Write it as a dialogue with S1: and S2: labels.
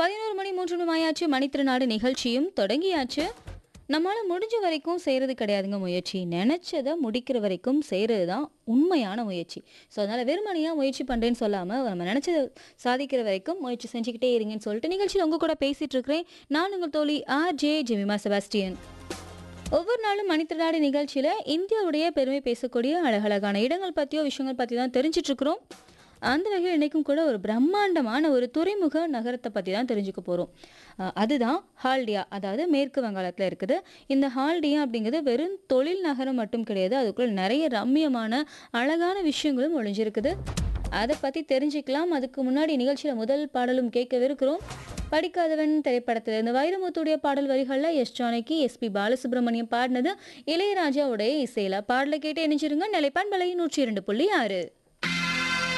S1: பதினோரு மணி மூன்று மணி ஆயாச்சு மணித்திருநாடு நிகழ்ச்சியும் தொடங்கியாச்சு நம்மளால முடிஞ்ச வரைக்கும் செய்கிறது கிடையாதுங்க முயற்சி நினச்சதை முடிக்கிற வரைக்கும் செய்கிறது தான் உண்மையான முயற்சி ஸோ அதனால் வெறுமனையாக முயற்சி பண்ணுறேன்னு சொல்லாமல் நம்ம நினச்சதை சாதிக்கிற வரைக்கும் முயற்சி செஞ்சுக்கிட்டே இருங்கன்னு சொல்லிட்டு நிகழ்ச்சியில் உங்கள் கூட பேசிகிட்டு இருக்கிறேன் நான் உங்கள் தோழி ஆர் ஜே ஜெமிமா செபாஸ்டியன் ஒவ்வொரு நாளும் மணித்திருநாடு நிகழ்ச்சியில் இந்தியாவுடைய பெருமை பேசக்கூடிய அழகழகான இடங்கள் பற்றியோ விஷயங்கள் பற்றி தான் தெரிஞ்சிட்டு இருக்கிறோம் அந்த வகையில் இன்றைக்கும் கூட ஒரு பிரம்மாண்டமான ஒரு துறைமுக நகரத்தை பற்றி தான் தெரிஞ்சுக்க போகிறோம் அதுதான் ஹால்டியா அதாவது மேற்கு வங்காளத்தில் இருக்குது இந்த ஹால்டியா அப்படிங்கிறது வெறும் தொழில் நகரம் மட்டும் கிடையாது அதுக்குள்ள நிறைய ரம்மியமான அழகான விஷயங்களும் ஒளிஞ்சிருக்குது அதை பற்றி தெரிஞ்சுக்கலாம் அதுக்கு முன்னாடி நிகழ்ச்சியில் முதல் பாடலும் கேட்கவிருக்கிறோம் படிக்காதவன் திரைப்படத்தில் இந்த வைரமுத்துடைய பாடல் வரிகளில் எஸ் ஜானகி எஸ்பி பாலசுப்ரமணியம் பாடினது இளையராஜாவுடைய இசையில பாடலை கேட்டு இணைஞ்சிருங்க நிலைப்பான் பலை நூற்றி இரண்டு புள்ளி ஆறு